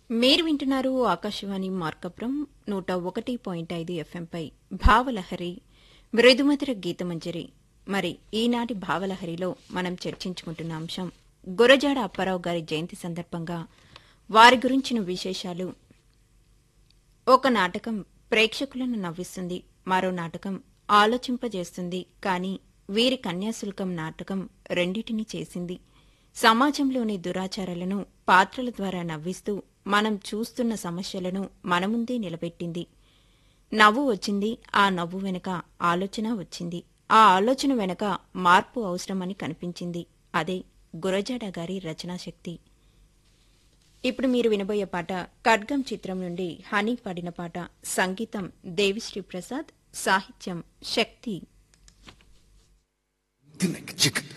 మీరు వింటున్నారు ఆకాశవాణి మార్కపురం నూట ఒకటి పాయింట్ ఐదు ఎఫ్ఎంపై భావలహరి మృదుమధుర గీతమంజరి మరి ఈనాటి భావలహరిలో మనం చర్చించుకుంటున్న అంశం గురజాడ అప్పారావు గారి జయంతి సందర్భంగా వారి గురించిన విశేషాలు ఒక నాటకం ప్రేక్షకులను నవ్విస్తుంది మరో నాటకం ఆలోచింపజేస్తుంది కానీ వీరి కన్యాశుల్కం నాటకం రెండిటిని చేసింది సమాజంలోని దురాచారాలను పాత్రల ద్వారా నవ్విస్తూ మనం చూస్తున్న సమస్యలను మన ముందే నిలబెట్టింది నవ్వు వచ్చింది ఆ నవ్వు వెనుక ఆలోచన వచ్చింది ఆ ఆలోచన వెనుక మార్పు అవసరమని కనిపించింది అదే గురజాడ గారి రచనాశక్తి ఇప్పుడు మీరు వినబోయే పాట ఖడ్గం చిత్రం నుండి హనీ పాడిన పాట సంగీతం దేవిశ్రీ ప్రసాద్ సాహిత్యం శక్తి Tinek chick